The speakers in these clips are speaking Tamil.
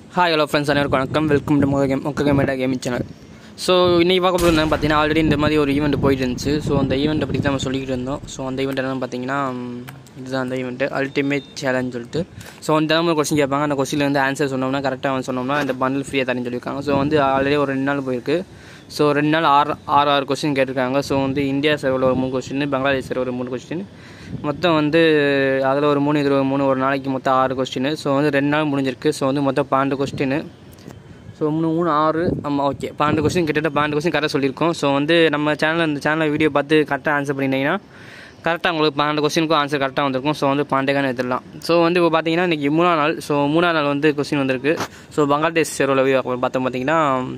ஹாய் ஹலோ ஃப்ரெண்ட்ஸ் அனைவருக்கும் வணக்கம் வெல்கம் டு மொக்க கேம் மொக்க கேமேடா கேமிங் சேனல் ஸோ இன்றைக்கி பார்க்க போகிறது என்னன்னு பார்த்தீங்கன்னா ஆல்ரெடி இந்த மாதிரி ஒரு ஈவெண்ட் போயிட்டு இருந்துச்சு ஸோ அந்த ஈவெண்ட்டை பற்றி தான் நம்ம சொல்லிக்கிட்டு இருந்தோம் ஸோ அந்த ஈவெண்ட் என்னன்னு பார்த்தீங்கன்னா ம், இதுதான் அந்த ஈவெண்ட்டு அல்டிமேட் சேலஞ்ச் சொல்லிட்டு ஸோ அந்த நம்ம கொஸ்டின் கேட்பாங்க அந்த கொஸ்டினில் வந்து ஆன்சர் சொன்னோம்னா கரெக்டாக வந்து சொன்னோம்னா இந்த பண்டில் ஃப்ரீயாக தரேன்னு சொல்லியிருக்காங்க ஸோ வந்து ஆல்ரெடி ஒரு ரெண்டு நாள் போயிருக்கு ஸோ ரெண்டு நாள் ஆறு ஆறு ஆறு கொஸ்டின் கேட்டிருக்காங்க ஸோ வந்து இந்தியா சர்வில் ஒரு மூணு கொஸ்டின் பங்களாதேஷ் சர்வர் ஒரு மூணு கொஸ்டின் மொத்தம் வந்து அதில் ஒரு மூணு இதில் ஒரு மூணு ஒரு நாளைக்கு மொத்தம் ஆறு கொஸ்டின் ஸோ வந்து ரெண்டு நாள் முடிஞ்சிருக்கு ஸோ வந்து மொத்தம் பன்னெண்டு கொஸ்டின் ஸோ மூணு மூணு ஆறு ஆமாம் ஓகே பன்னெண்டு கொஸ்டின் கிட்டத்தட்ட பன்னெண்டு கொஸ்டின் கரெக்டாக சொல்லியிருக்கோம் ஸோ வந்து நம்ம சேனலில் இந்த சேனலில் வீடியோ பார்த்து கரெக்டாக ஆன்சர் பண்ணிட்டீங்கன்னா கரெக்டாக உங்களுக்கு பன்னெண்டு கொஸ்டினுக்கும் ஆன்சர் கரெக்டாக வந்திருக்கும் ஸோ வந்து பன்னெண்டுக்கான எடுத்துடலாம் ஸோ வந்து இப்போ பார்த்தீங்கன்னா இன்றைக்கி மூணாம் நாள் ஸோ மூணாம் நாள் வந்து கொஸ்டின் வந்திருக்கு ஸோ பங்களாதேஷ் செரோவில் பார்த்தோம் பார்த்தீங்கன்னா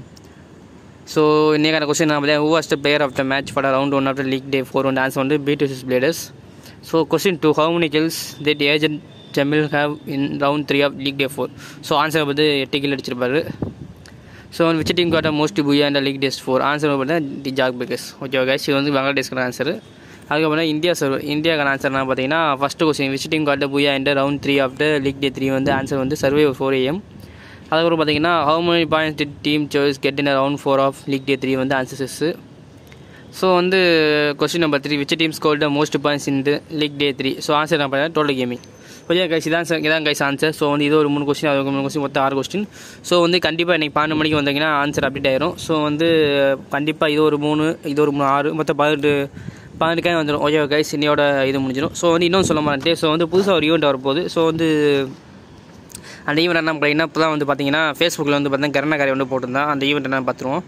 ஸோ இன்றைக்கான கொஸ்டின் பார்த்தீங்கன்னா who was the player of the match for round one of the league day four one answer வந்து BDS bladers so question two how many kills that agent Jamil have in round three of league day four so answer வந்து எட்டு கில் அடிச்சிருப்பாரு so which team got most booyah இந்த லீக் டேஸ் ஃபோர் ஆன்சர் பார்த்தீங்கன்னா தி ஜாக் பிகஸ் ஓகே கைஸ் இது வந்து பங்களாதேஷ்க்கான ஆன்சர் அதுக்கப்புறம் இந்தியா சர்வ் இந்தியாக்கான ஆன்சர்னா பார்த்தீங்கன்னா first question which team got booyah இந்த round three of the league day three வந்து ஆன்சர் வந்து சர்வே ஃபோர் ஏஎம் அதுக்கப்புறம் பார்த்தீங்கன்னா how many points the team choice get in round four of league day three வந்து ஆன்சர்ஸு ஸோ வந்து question number three which team score the most points in the league day three so answer நான் பார்த்தீங்கன்னா டோட்டல் கேமிங் கொஞ்சம் கைஸ் இதான் சார் இதான் கைஸ் ஆன்சர் ஸோ வந்து இது ஒரு மூணு கொஸ்டின் அது ஒரு மூணு கொஸ்டின் மொத்தம் ஆறு கொஸ்டின் ஸோ வந்து கண்டிப்பாக இன்றைக்கி பன்னெண்டு மணிக்கு வந்தீங்கன்னா ஆன்சர் அப்டேட் ஆயிரும் ஸோ வந்து கண்டிப்பாக இது ஒரு மூணு இது ஒரு மூணு ஆறு மொத்தம் பதினெட்டு பதினெட்டுக்காக வந்துடும் ஓகே கைஸ் இன்னையோட இது முடிஞ்சிடும் ஸோ வந்து இன்னொன்று சொல்ல மாட்டேன் ஸோ வந்து புதுசாக ஒரு ஈவெண்ட் வரப்போகுது ஸோ வந்து அந்த ஈவெண்ட் என்ன பார்த்தீங்கன்னா இப்போ தான் வந்து பார்த்தீங்கன்னா ஃபேஸ்புக்கில் வந்து பார்த்தீங்கன்னா கருணாக்காரி வந்து போட்டிருந்தான் அந்த ஈவெண்ட் என்ன பார்த்துருவோம்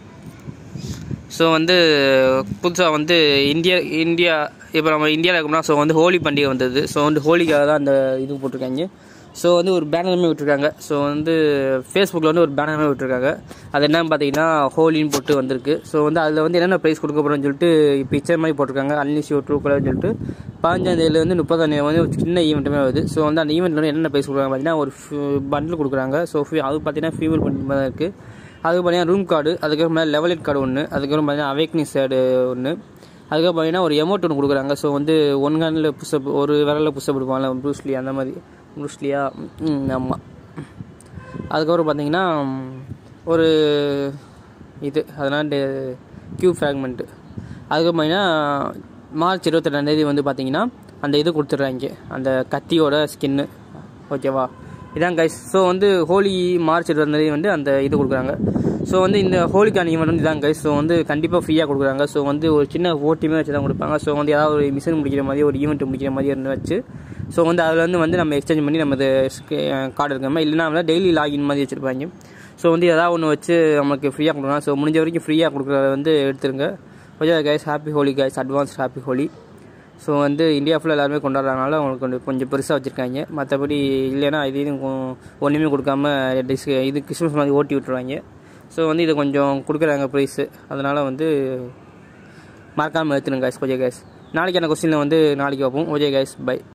ஸோ வந்து புதுசாக வந்து இந்தியா இந்தியா இப்போ நம்ம இந்தியாவில் இருக்கோம்னா ஸோ வந்து ஹோலி பண்டிகை வந்தது ஸோ வந்து ஹோலிக்காக தான் அந்த இது போட்டிருக்காங்க ஸோ வந்து ஒரு பேனருமே விட்டுருக்காங்க ஸோ வந்து ஃபேஸ்புக்கில் வந்து ஒரு பேனருமே விட்டுருக்காங்க அது என்னன்னு பார்த்தீங்கன்னா ஹோலின்னு போட்டு வந்திருக்கு ஸோ வந்து அதில் வந்து என்னென்ன ப்ரைஸ் கொடுக்க போகிறோம்னு சொல்லிட்டு இப்போ இச்சை மாதிரி போட்டிருக்காங்க அன்லிஷியோ ட்ரூ கலர்னு சொல்லிட்டு பதினஞ்சாந்தேதியிலேருந்து முப்பதாந்தேதி வந்து ஒரு சின்ன ஈவெண்ட்டுமே வருது ஸோ வந்து அந்த ஈவெண்ட்டில் வந்து என்னென்ன ப்ரைஸ் கொடுக்குறாங்க பார்த்தீங்கன்னா ஒரு பண்டில் கொடுக்குறாங்க ஸோ அது பார்த்தீங்கன்னா ஃபீமேல் பண்டில் தான் இருக்குது அதுக்கு பார்த்தீங்கன்னா ரூம் கார்டு அதுக்கப்புறம் லெவலிட் கார்டு ஒன்று அதுக்கப்புறம் பார்த்தீங்கன்னா அவேக்னிங் சேடு ஒன்று அதுக்கப்புறம் பார்த்தீங்கன்னா ஒரு எமௌண்ட் ஒன்று கொடுக்குறாங்க ஸோ வந்து ஒன் ஹேண்டில் புஷ்அப் ஒரு விரலில் புஷ்அப் எடுப்பாங்கல்ல ப்ரூஸ்லி அந்த மாதிரி ப்ரூஸ்லியா ம் ஆமாம் அதுக்கப்புறம் பார்த்தீங்கன்னா ஒரு இது அதனால் கியூ ஃப்ராக்மெண்ட்டு அதுக்கப்புறம் பார்த்தீங்கன்னா மார்ச் இருபத்தெட்டாந்தேதி வந்து பார்த்தீங்கன்னா அந்த இது கொடுத்துட்றாங்க அந்த கத்தியோட ஸ்கின்னு ஓகேவா இதான் கைஸ் ஸோ வந்து ஹோலி மார்ச் இருபதாந்தேதி வந்து அந்த இது கொடுக்குறாங்க ஸோ வந்து இந்த ஹோலிக்கான ஈவெண்ட் வந்து இதான் கைஸ் ஸோ வந்து கண்டிப்பாக ஃப்ரீயாக கொடுக்குறாங்க ஸோ வந்து ஒரு சின்ன ஓட்டியுமே வச்சு தான் கொடுப்பாங்க ஸோ வந்து ஏதாவது ஒரு மிஷின் முடிக்கிற மாதிரி ஒரு ஈவெண்ட் முடிக்கிற மாதிரி இருந்து வச்சு ஸோ வந்து அதில் வந்து வந்து நம்ம எக்ஸ்சேஞ்ச் பண்ணி நம்ம இது கார்டு இருக்கிற மாதிரி இல்லைனா வந்து டெய்லி லாகின் மாதிரி வச்சுருப்பாங்க ஸோ வந்து ஏதாவது ஒன்று வச்சு நமக்கு ஃப்ரீயாக கொடுக்கலாம் ஸோ முடிஞ்ச வரைக்கும் ஃப்ரீயாக கொடுக்குறத வந்து எடுத்துருங்க okay guys happy Holi guys advance happy Holi so வந்து இந்தியா ஃபுல்லாக எல்லாருமே கொண்டாடுறதுனால அவங்களுக்கு கொஞ்சம் கொஞ்சம் பெருசாக வச்சுருக்காங்க மற்றபடி இல்லைன்னா இது இது ஒன்றுமே கொடுக்காம டிஸ் இது கிறிஸ்மஸ் மாதிரி ஓட்டி விட்டுருவாங்க ஸோ வந்து இது கொஞ்சம் கொடுக்குறாங்க ப்ரைஸு அதனால் வந்து மறக்காமல் எடுத்துருங்க கைஸ் ஓகே கைஸ் நாளைக்கான கொஸ்டினில் வந்து நாளைக்கு வைப்போம் ஓகே கைஸ் பை